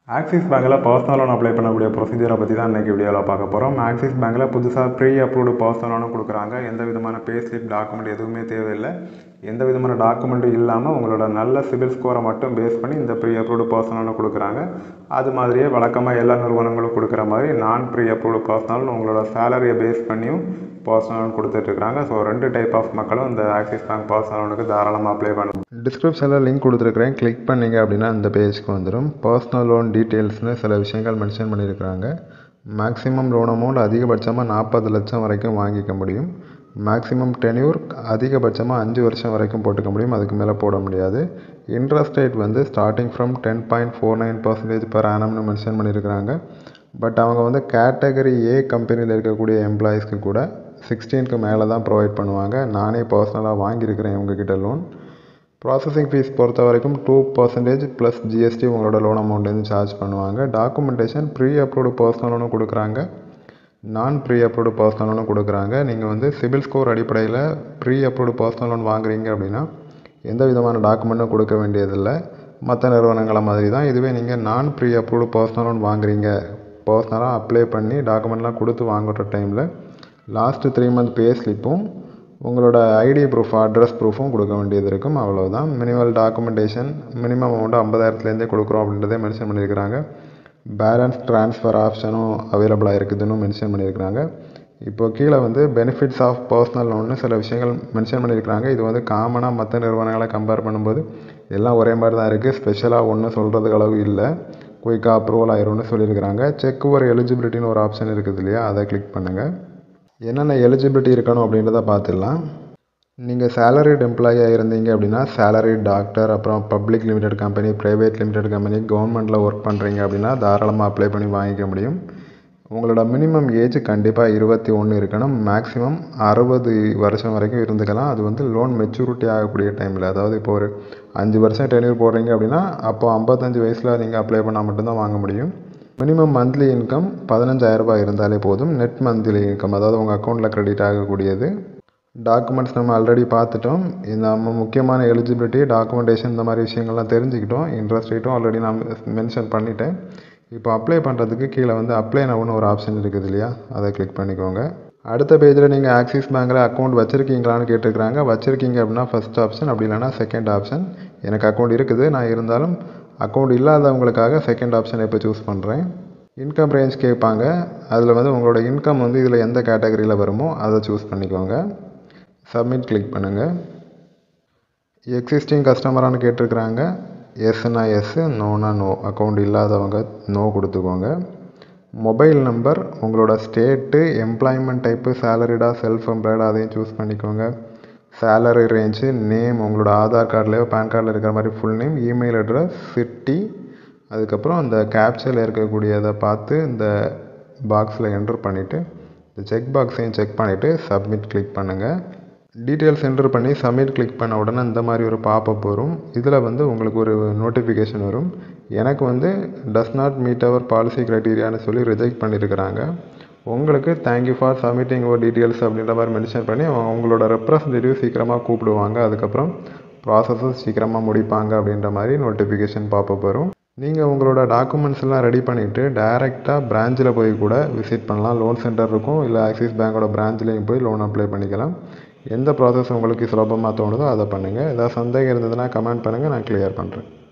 axis பேங்கில் personal loan apply பண்ணக்கூடிய ப்ரொசீஜரை பற்றி தான் இன்றைக்கி வீடியோவில் பார்க்க போகிறோம் ஆக்சிஸ் பேங்கில் புதுசாக ப்ரீ அப்ரூவ்டு பர்சனல் லோனும் கொடுக்குறாங்க எந்த விதமான பே ஸ்லிப் டாக்குமெண்ட் எதுவுமே தேவையில்லை எந்த விதமான டாக்குமெண்ட்டும் இல்லாமல் உங்களோட நல்ல சிபில் ஸ்கோரை மட்டும் பேஸ் பண்ணி இந்த ப்ரீ அப்ரூவ்டு பர்சனல் லோனை கொடுக்குறாங்க அது மாதிரியே வழக்கமாக எல்லா நிறுவனங்களும் கொடுக்குற மாதிரி நான் ப்ரீ அப்ரூவ்டு பர்சனல் உங்களோட சேலரியை பேஸ் பண்ணியும் பர்சனல் லோன் கொடுத்துட்ருக்காங்க ஸோ ரெண்டு டைப் ஆஃப் மக்களும் இந்த ஆக்சிஸ் பேங்க் பர்சனல் லோனுக்கு தாராளமாக அப்ளை பண்ணலாம் டிஸ்கிரிப்ஷனில் லிங்க் கொடுத்துருக்குறேன் கிளிக் பண்ணிங்க அப்படின்னா இந்த பேஜ்க்கு வந்துடும் பர்சனல் லோன் டீட்டெயில்ஸ்னு சில விஷயங்கள் மென்ஷன் பண்ணியிருக்கிறாங்க மேக்ஸிமம் லோன் அமௌண்ட் அதிகபட்சமாக நாற்பது லட்சம் வரைக்கும் வாங்கிக்க முடியும் மேக்ஸிமம் டென்யூர் அதிகபட்சமாக அஞ்சு வருஷம் வரைக்கும் போட்டுக்க முடியும் அதுக்கு மேலே போட முடியாது இன்ட்ரெஸ்ட் ரேட் வந்து starting from ten point four nine percentage per ஆனம்னு மென்ஷன் பண்ணியிருக்கிறாங்க பட் அவங்க வந்து கேட்டகரி ஏ கம்பெனியில் இருக்கக்கூடிய எம்ப்ளாயீஸ்க்கு கூட சிக்ஸ்டீனுக்கு மேலே தான் ப்ரொவைட் பண்ணுவாங்க நானே பர்சனலாக வாங்கியிருக்கிறேன் உங்ககிட்ட லோன் ப்ராசஸிங் ஃபீஸ் பொறுத்த வரைக்கும் டூ பர்சன்டேஜ் ப்ளஸ் ஜிஎஸ்டி உங்களோட லோன் அமௌண்ட்லேருந்து சார்ஜ் பண்ணுவாங்க டாக்குமெண்டேஷன் ப்ரீ அப்ரூவ்டு பர்சனல் லோனும் கொடுக்குறாங்க நான் ப்ரீ அப்ரூவ்டு பர்சனல் லோனும் கொடுக்குறாங்க நீங்கள் வந்து சிபில் ஸ்கோர் அடிப்படையில் ப்ரீ அப்ரூவ்டு பர்சனல் லோன் வாங்குறீங்க அப்படின்னா எந்த விதமான டாக்குமெண்ட்டும் கொடுக்க வேண்டியதில்லை மற்ற நிறுவனங்களை மாதிரி தான் இதுவே நீங்கள் நான் ப்ரீ அப்ரூவ்டு பர்சனல் லோன் வாங்குறீங்க பர்சனலாக அப்ளை பண்ணி டாக்குமெண்ட்லாம் கொடுத்து வாங்குற டைமில் லாஸ்ட்டு த்ரீ மந்த் பே ஸ்லிப்பும் உங்களோட ஐடி ப்ரூஃப் அட்ரஸ் ப்ரூஃபும் கொடுக்க வேண்டியது இருக்கும் அவ்வளோதான் மினிமல் டாக்குமெண்டேஷன் மினிமம் அமௌண்ட் ஐம்பதாயிரத்துலேருந்தே கொடுக்குறோம் அப்படின்றதே மென்ஷன் பண்ணியிருக்கிறாங்க பேலன்ஸ் ட்ரான்ஸ்ஃபர் ஆப்ஷனும் அவைலபிளாக இருக்குதுன்னு மென்ஷன் பண்ணியிருக்கிறாங்க இப்போ கீழே வந்து பெனிஃபிட்ஸ் ஆஃப் பர்சனல் லோன்னு சில விஷயங்கள் மென்ஷன் பண்ணியிருக்கிறாங்க இது வந்து காமனாக மற்ற நிறுவனங்களை கம்பேர் பண்ணும்போது எல்லாம் ஒரே மாதிரி தான் இருக்குது ஸ்பெஷலாக ஒன்றும் சொல்கிறதுக்கு அளவு இல்லை குயிக்காக அப்ரூவல் ஆயிரும்னு சொல்லியிருக்கிறாங்க செக் ஒரு எலிஜிபிலிட்டின்னு ஒரு ஆப்ஷன் இருக்குது இல்லையா அதை கிளிக் பண்ணுங்கள் என்னென்ன எலிஜிபிலிட்டி இருக்கணும் அப்படின்றத பார்த்துடலாம் நீங்கள் சேலரிட் எம்ப்ளாயியாக இருந்தீங்க அப்படின்னா சேலரிட் டாக்டர் அப்புறம் public limited company private limited company கவர்மெண்ட்டில் ஒர்க் பண்ணுறீங்க அப்படின்னா தாராளமாக அப்ளை பண்ணி வாங்கிக்க முடியும் உங்களோட மினிமம் ஏஜ் கண்டிப்பாக இருபத்தி ஒன்று இருக்கணும் மேக்ஸிமம் அறுபது வருஷம் வரைக்கும் இருந்துக்கலாம் அது வந்து லோன் மெச்சூரிட்டி ஆகக்கூடிய டைமில் அதாவது இப்போ ஒரு அஞ்சு வருஷம் டென்யூர் போடுறீங்க அப்படின்னா அப்போ ஐம்பத்தஞ்சு வயசில் நீங்கள் அப்ளை பண்ணால் மட்டும்தான் வாங்க முடியும் மினிமம் மந்த்லி இன்கம் பதினஞ்சாயிரரூபா இருந்தாலே போதும் நெட் மந்த்லி இன்கம் அதாவது உங்கள் அக்கௌண்ட்டில் க்ரெடிட் ஆகக்கூடியது டாக்குமெண்ட்ஸ் நம்ம ஆல்ரெடி பார்த்துட்டோம் இந்த நம்ம முக்கியமான எலிஜிபிலிட்டி டாக்குமெண்டேஷன் இந்த மாதிரி விஷயங்கள்லாம் தெரிஞ்சுக்கிட்டோம் இன்ட்ரெஸ்ட் ரேட்டும் ஆல்ரெடி நான் மென்ஷன் பண்ணிட்டேன் இப்போ அப்ளை பண்ணுறதுக்கு கீழே வந்து அப்ளை நவுன்னு ஒரு ஆப்ஷன் இருக்குது இல்லையா அதை கிளிக் பண்ணிக்கோங்க அடுத்த பேஜில் நீங்கள் ஆக்சிஸ் பேங்கில் அக்கௌண்ட் வச்சுருக்கீங்களான்னு கேட்டிருக்கிறாங்க வச்சுருக்கீங்க அப்படின்னா ஃபஸ்ட் ஆப்ஷன் அப்படி இல்லைனா செகண்ட் ஆப்ஷன் எனக்கு அக்கௌண்ட் இருக்குது நான் இருந்தாலும் அக்கௌண்ட் இல்லாதவங்களுக்காக செகண்ட் ஆப்ஷன் இப்போ சூஸ் பண்ணுறேன் இன்கம் ரேஞ்ச் கேட்பாங்க அதில் வந்து உங்களோட இன்கம் வந்து இதில் எந்த கேட்டகரியில் வருமோ அதை சூஸ் பண்ணிக்கோங்க சப்மிட் கிளிக் பண்ணுங்கள் எக்ஸிஸ்டிங் கஸ்டமரானு கேட்டிருக்கிறாங்க எஸ்னா எஸ் நோனா நோ அக்கௌண்ட் இல்லாதவங்க நோ கொடுத்துக்கோங்க மொபைல் நம்பர் உங்களோட ஸ்டேட்டு எம்ப்ளாய்மெண்ட் டைப்பு சேலரிடா செல்ஃப் எம்ப்ளாய்டா அதையும் சூஸ் பண்ணிக்கோங்க சேலரி ரேஞ்சு நேம் உங்களோட ஆதார் கார்ட்லேயோ பேன் கார்டில் இருக்கிற மாதிரி full name email address city அதுக்கப்புறம் அந்த கேப்சரில் இருக்கக்கூடியதை பார்த்து இந்த பாக்ஸில் என்ட்ரு பண்ணிவிட்டு இந்த செக் பாக்ஸையும் செக் பண்ணிவிட்டு சப்மிட் கிளிக் பண்ணுங்கள் டீட்டெயில்ஸ் என்ட்ரு பண்ணி சப்மிட் கிளிக் பண்ண உடனே இந்த மாதிரி ஒரு பாப்பப் வரும் இதில் வந்து உங்களுக்கு ஒரு நோட்டிஃபிகேஷன் வரும் எனக்கு வந்து does not meet our policy க்ரைட்டீரியான்னு சொல்லி ரிஜெக்ட் பண்ணியிருக்கிறாங்க உங்களுக்கு thank you for submitting our details அப்படின்ற மாதிரி மென்ஷன் பண்ணி உங்களோட ரெப்ரசன்டேட்டிவ் சீக்கிரமாக கூப்பிடுவாங்க அதுக்கப்புறம் ப்ராசஸும் சீக்கிரமாக முடிப்பாங்க அப்படின்ற மாதிரி நோட்டிஃபிகேஷன் பாப்பப் வரும் நீங்கள் உங்களோட டாக்குமெண்ட்ஸ் எல்லாம் ரெடி பண்ணிவிட்டு டேரெக்டாக பிரான்ச்சில் போய் கூட விசிட் பண்ணலாம் லோன் சென்டர் இருக்கும் இல்லை ஆக்சிஸ் பேங்கோட பிரான்ச்லேயும் போய் லோன் அப்ளை பண்ணிக்கலாம் எந்த ப்ராசஸ் உங்களுக்கு சுலபமாக தோணுதோ அதை பண்ணுங்கள் ஏதாவது சந்தேகம் இருந்ததுன்னா கமெண்ட் பண்ணுங்கள் நான் கிளியர் பண்ணுறேன்